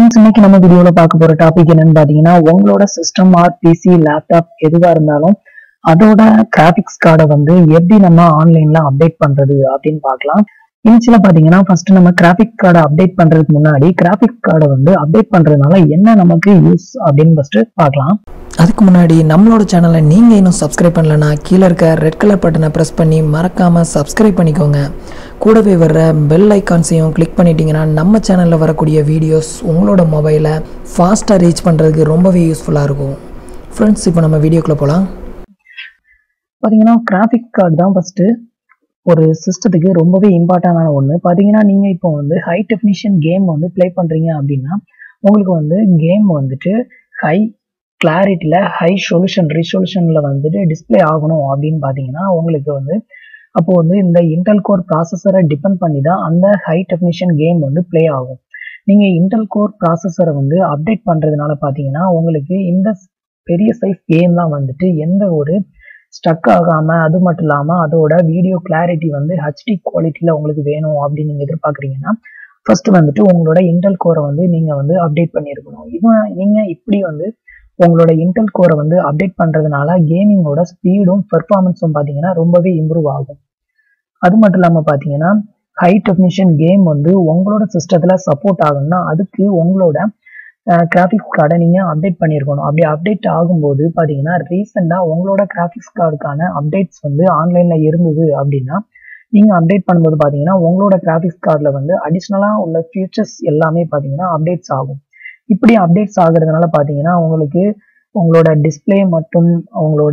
friends இன்னைக்கு நம்ம வீடியோல பார்க்க போற டாபிக் என்னன்னு பாத்தீங்கன்னா உங்களோட சிஸ்டம் ஆர் பிசி லேப்டாப் எதுவா இருந்தாலும் அதோட கிராபிக்ஸ் கார்டை வந்து எப்படி நம்ம ஆன்லைன்ல அப்டேட் பண்றது அப்படின்னு பார்க்கலாம் இனிஷியலா பாத்தீங்கன்னா ஃபர்ஸ்ட் நம்ம கிராபிக் கார்டை அப்டேட் பண்றதுக்கு முன்னாடி கிராபிக் கார்டை வந்து அப்டேட் பண்றதுனால என்ன நமக்கு யூஸ் அப்படின்னு ஃபர்ஸ்ட் பார்க்கலாம் அதுக்கு முன்னாடி நம்மளோட சேனலை நீங்கள் இன்னும் சப்ஸ்கிரைப் பண்ணலனா கீழே இருக்க ரெட் கலர் பட்டனை ப்ரெஸ் பண்ணி மறக்காமல் சப்ஸ்கிரைப் பண்ணிக்கோங்க கூடவே வர்ற பெல் ஐக்கான்ஸையும் கிளிக் பண்ணிட்டீங்கன்னா நம்ம சேனலில் வரக்கூடிய வீடியோஸ் உங்களோட மொபைலை ஃபாஸ்ட்டாக ரீச் பண்ணுறதுக்கு ரொம்பவே யூஸ்ஃபுல்லாக இருக்கும் ஃப்ரெண்ட்ஸ் இப்போ நம்ம வீடியோக்குள்ளே போகலாம் பாத்தீங்கன்னா கிராபிக் கார்டு தான் ஃபர்ஸ்ட் ஒரு சிஸ்டத்துக்கு ரொம்பவே இம்பார்ட்டண்டான ஒன்று பார்த்தீங்கன்னா நீங்கள் இப்போ வந்து ஹை டெஃபினிஷன் கேம் வந்து ப்ளே பண்ணுறீங்க அப்படின்னா உங்களுக்கு வந்து கேம் வந்துட்டு ஹை கிளாரிட்டியில் ஹை சொல்யூஷன் ரிசொல்யூஷனில் வந்துட்டு டிஸ்ப்ளே ஆகணும் அப்படின்னு பார்த்தீங்கன்னா உங்களுக்கு வந்து அப்போ வந்து இந்த இன்டெல் கோர் ப்ராசஸரை டிபெண்ட் பண்ணி தான் அந்த ஹை டெஃபினிஷன் கேம் வந்து ப்ளே ஆகும் நீங்கள் இன்டெல் கோர் ப்ராசஸரை வந்து அப்டேட் பண்ணுறதுனால பார்த்தீங்கன்னா உங்களுக்கு இந்த பெரிய சைஸ் கேம்லாம் வந்துட்டு எந்த ஒரு ஸ்டக் ஆகாம அது மட்டும் இல்லாம அதோட வீடியோ கிளாரிட்டி வந்து ஹெச்டி குவாலிட்டியில உங்களுக்கு வேணும் அப்படின்னு நீங்க எதிர்பார்க்குறீங்கன்னா ஃபர்ஸ்ட் வந்துட்டு உங்களோட இன்டெல் கோரை வந்து நீங்க வந்து அப்டேட் பண்ணியிருக்கணும் இது நீங்க இப்படி வந்து உங்களோட இன்டெல் கோரை வந்து அப்டேட் பண்றதுனால கேமிங்கோட ஸ்பீடும் பெர்ஃபார்மன்ஸும் பார்த்தீங்கன்னா ரொம்பவே இம்ப்ரூவ் ஆகும் அது மட்டும் இல்லாம பார்த்தீங்கன்னா ஹை டெஃபினிஷன் கேம் வந்து உங்களோட சிஸ்டத்துல சப்போர்ட் ஆகணும்னா அதுக்கு உங்களோட கிராஃபிக்ஸ் கார்டை நீங்கள் அப்டேட் பண்ணியிருக்கணும் அப்படி அப்டேட் ஆகும்போது பார்த்தீங்கன்னா ரீசெண்டாக உங்களோட கிராஃபிக்ஸ் கார்டுக்கான அப்டேட்ஸ் வந்து ஆன்லைனில் இருந்தது அப்படின்னா நீங்கள் அப்டேட் பண்ணும்போது பார்த்தீங்கன்னா உங்களோட கிராஃபிக்ஸ் கார்டில் வந்து அடிஷ்னலாக உள்ள ஃபியூச்சர்ஸ் எல்லாமே பார்த்தீங்கன்னா அப்டேட்ஸ் ஆகும் இப்படி அப்டேட்ஸ் ஆகுறதுனால பார்த்தீங்கன்னா உங்களுக்கு உங்களோட டிஸ்பிளே மற்றும் உங்களோட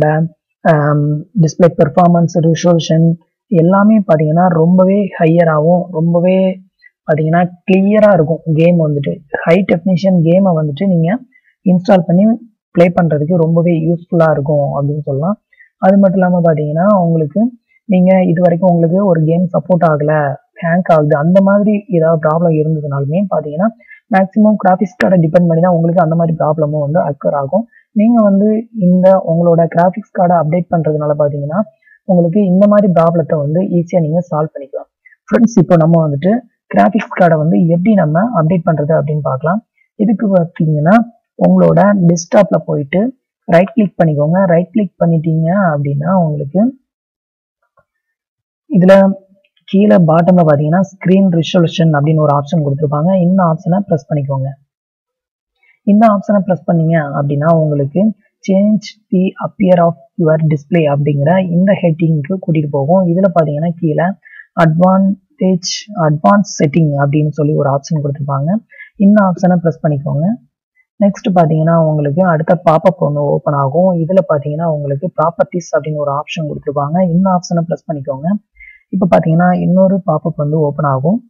டிஸ்பிளே பெர்ஃபார்மன்ஸ் ரிசோல்யூஷன் எல்லாமே பார்த்தீங்கன்னா ரொம்பவே ஹையராகவும் ரொம்பவே பார்த்தீங்கன்னா கிளியராக இருக்கும் கேம் வந்துட்டு ஹை டெஃபினிஷன் கேமை வந்துட்டு நீங்கள் இன்ஸ்டால் பண்ணி ப்ளே பண்ணுறதுக்கு ரொம்பவே யூஸ்ஃபுல்லாக இருக்கும் அப்படின்னு சொல்லலாம் அது மட்டும் இல்லாமல் பார்த்தீங்கன்னா உங்களுக்கு நீங்கள் இது வரைக்கும் உங்களுக்கு ஒரு கேம் சப்போர்ட் ஆகலை ஹேங்க் ஆகுது அந்த மாதிரி ஏதாவது ப்ராப்ளம் இருந்ததுனாலுமே பார்த்தீங்கன்னா மேக்ஸிமம் கிராஃபிக்ஸ் கார்டை டிபெண்ட் பண்ணி தான் உங்களுக்கு அந்த மாதிரி ப்ராப்ளமும் வந்து அக்கர் ஆகும் நீங்கள் வந்து இந்த உங்களோட கிராஃபிக்ஸ் கார்டை அப்டேட் பண்ணுறதுனால பார்த்தீங்கன்னா உங்களுக்கு இந்த மாதிரி ப்ராப்ளத்தை வந்து ஈஸியாக நீங்கள் சால்வ் பண்ணிக்கலாம் ஃப்ரெண்ட்ஸ் இப்போ நம்ம வந்துட்டு கிராஃபிக்ஸ் கார்டை வந்து எப்படி நம்ம அப்டேட் பண்ணுறது அப்படின்னு பார்க்கலாம் இதுக்கு பார்த்தீங்கன்னா உங்களோட டெஸ்க்டாப்பில் போயிட்டு ரைட் கிளிக் பண்ணிக்கோங்க ரைட் கிளிக் பண்ணிட்டீங்க அப்படின்னா உங்களுக்கு இதில் கீழே பாட்டமில் பார்த்தீங்கன்னா ஸ்க்ரீன் ரிசொல்யூஷன் அப்படின்னு ஒரு ஆப்ஷன் கொடுத்துருப்பாங்க இந்த ஆப்ஷனை ப்ரெஸ் பண்ணிக்கோங்க இந்த ஆப்ஷனை ப்ரெஸ் பண்ணீங்க அப்படின்னா உங்களுக்கு change the appear of your display அப்படிங்கிற இந்த ஹெட்டிங்க்கு கூட்டிகிட்டு போகும் இதில் பார்த்தீங்கன்னா கீழே அட்வான்டேஜ் அட்வான்ஸ் செட்டிங் அப்படின்னு சொல்லி ஒரு ஆப்ஷன் கொடுத்துருப்பாங்க இந்த ஆப்ஷனை ப்ரெஸ் பண்ணிக்கோங்க நெக்ஸ்ட் பார்த்தீங்கன்னா உங்களுக்கு அடுத்த பாப்பப் ஒன்று ஓப்பன் ஆகும் இதில் பார்த்தீங்கன்னா உங்களுக்கு ப்ராப்பர்ட்டிஸ் அப்படின்னு ஒரு ஆப்ஷன் கொடுத்துருப்பாங்க இந்த ஆப்ஷனை ப்ரெஸ் பண்ணிக்கோங்க இப்போ பார்த்தீங்கன்னா இன்னொரு பாப்பப் வந்து ஓப்பன் ஆகும்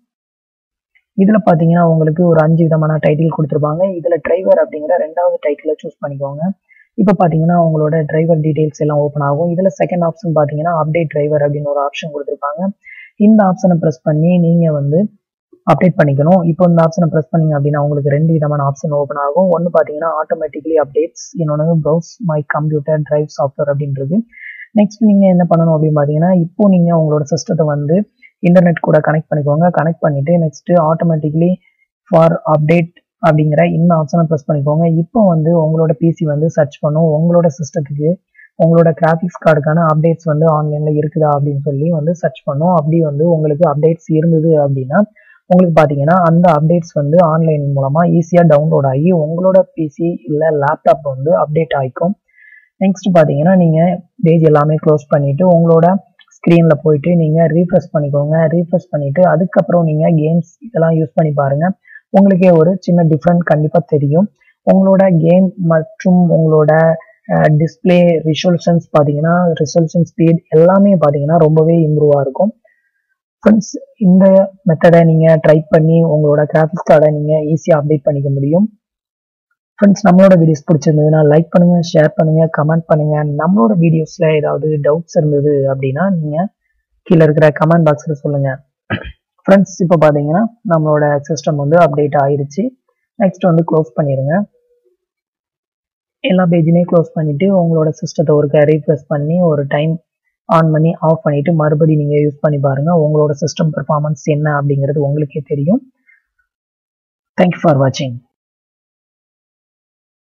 இதில் பார்த்தீங்கன்னா உங்களுக்கு ஒரு அஞ்சு விதமான டைட்டில் கொடுத்துருப்பாங்க இதில் டிரைவர் அப்படிங்கிற ரெண்டாவது டைட்டிலை சூஸ் பண்ணிக்கோங்க இப்போ பார்த்தீங்கன்னா உங்களோட டிரைவர் டீடைல்ஸ் எல்லாம் ஓப்பன் ஆகும் இதில் செகண்ட் ஆப்ஷன் பார்த்தீங்கன்னா அப்டேட் டிரைவர் அப்படின்னு ஒரு ஆப்ஷன் கொடுத்துருப்பாங்க இந்த ஆப்ஷனை ப்ரெஸ் பண்ணி நீங்கள் வந்து அப்டேட் பண்ணிக்கணும் இப்போ இந்த ஆப்ஷனை ப்ரெஸ் பண்ணீங்க அப்படின்னா உங்களுக்கு ரெண்டு விதமான ஆப்ஷன் ஓப்பன் ஆகும் ஒன்று பார்த்தீங்கன்னா ஆட்டோமேட்டிக்லி அப்டேட்ஸ் இன்னொன்று browse my computer drive software அப்படின்றது நெக்ஸ்ட் நீங்கள் என்ன பண்ணணும் அப்படின்னு பார்த்தீங்கன்னா இப்போ நீங்கள் உங்களோட சிஸ்டத்தை வந்து இன்டர்நெட் கூட கனெக்ட் பண்ணிக்கோங்க கனெக்ட் பண்ணிவிட்டு நெக்ஸ்ட்டு ஆட்டோமேட்டிக்லி ஃபார் அப்டேட் அப்படிங்கிற இந்த ஆப்ஷனை ப்ரெஸ் பண்ணிக்கோங்க இப்போ வந்து உங்களோட பிசி வந்து சர்ச் பண்ணும் உங்களோட சிஸ்டத்துக்கு உங்களோட கிராஃபிக்ஸ் கார்டுக்கான அப்டேட்ஸ் வந்து ஆன்லைனில் இருக்குதா அப்படின்னு சொல்லி வந்து சர்ச் பண்ணும் அப்படி வந்து உங்களுக்கு அப்டேட்ஸ் இருந்தது அப்படின்னா உங்களுக்கு பார்த்தீங்கன்னா அந்த அப்டேட்ஸ் வந்து ஆன்லைன் மூலமாக ஈஸியாக டவுன்லோட் ஆகி உங்களோட பிசி இல்லை லேப்டாப் வந்து அப்டேட் ஆகிக்கும் நெக்ஸ்ட் பார்த்தீங்கன்னா நீங்கள் பேஜ் எல்லாமே க்ளோஸ் பண்ணிவிட்டு உங்களோட ஸ்க்ரீனில் போயிட்டு நீங்கள் ரீஃப்ரெஷ் பண்ணிக்கோங்க ரீஃப்ரெஷ் பண்ணிவிட்டு அதுக்கப்புறம் நீங்கள் கேம்ஸ் இதெல்லாம் யூஸ் பண்ணி பாருங்கள் உங்களுக்கே ஒரு சின்ன டிஃப்ரெண்ட் கண்டிப்பாக தெரியும் உங்களோட கேம் மற்றும் உங்களோட டிஸ்பிளே ரிசொல்யூஷன்ஸ் பார்த்தீங்கன்னா ரிசொல்யூஷன் ஸ்பீட் எல்லாமே பார்த்தீங்கன்னா ரொம்பவே இம்ப்ரூவாக இருக்கும் ஃப்ரெண்ட்ஸ் இந்த மெத்தடை நீங்கள் ட்ரை பண்ணி உங்களோட கிராஃபிக்ஸ் கார்டை நீங்கள் ஈஸியாக அப்டேட் பண்ணிக்க முடியும் ஃப்ரெண்ட்ஸ் நம்மளோட வீடியோஸ் பிடிச்சிருந்ததுன்னா லைக் பண்ணுங்கள் ஷேர் பண்ணுங்கள் கமெண்ட் பண்ணுங்கள் நம்மளோட வீடியோஸில் ஏதாவது டவுட்ஸ் இருந்தது அப்படின்னா நீங்கள் கீழே இருக்கிற கமெண்ட் பாக்ஸில் சொல்லுங்கள் ஃப்ரெண்ட்ஸ் இப்போ பார்த்தீங்கன்னா நம்மளோட சிஸ்டம் வந்து அப்டேட் ஆயிடுச்சு நெக்ஸ்ட் வந்து க்ளோஸ் பண்ணிடுங்க எல்லா பேஜுமே க்ளோஸ் பண்ணிவிட்டு உங்களோட சிஸ்டத்தை ஒரு ரீஃப்ரெஷ் பண்ணி ஒரு டைம் ஆன் பண்ணி ஆஃப் பண்ணிவிட்டு மறுபடியும் நீங்கள் யூஸ் பண்ணி பாருங்கள் உங்களோட சிஸ்டம் பெர்ஃபார்மன்ஸ் என்ன அப்படிங்கிறது உங்களுக்கே தெரியும் தேங்க்யூ ஃபார் வாட்சிங்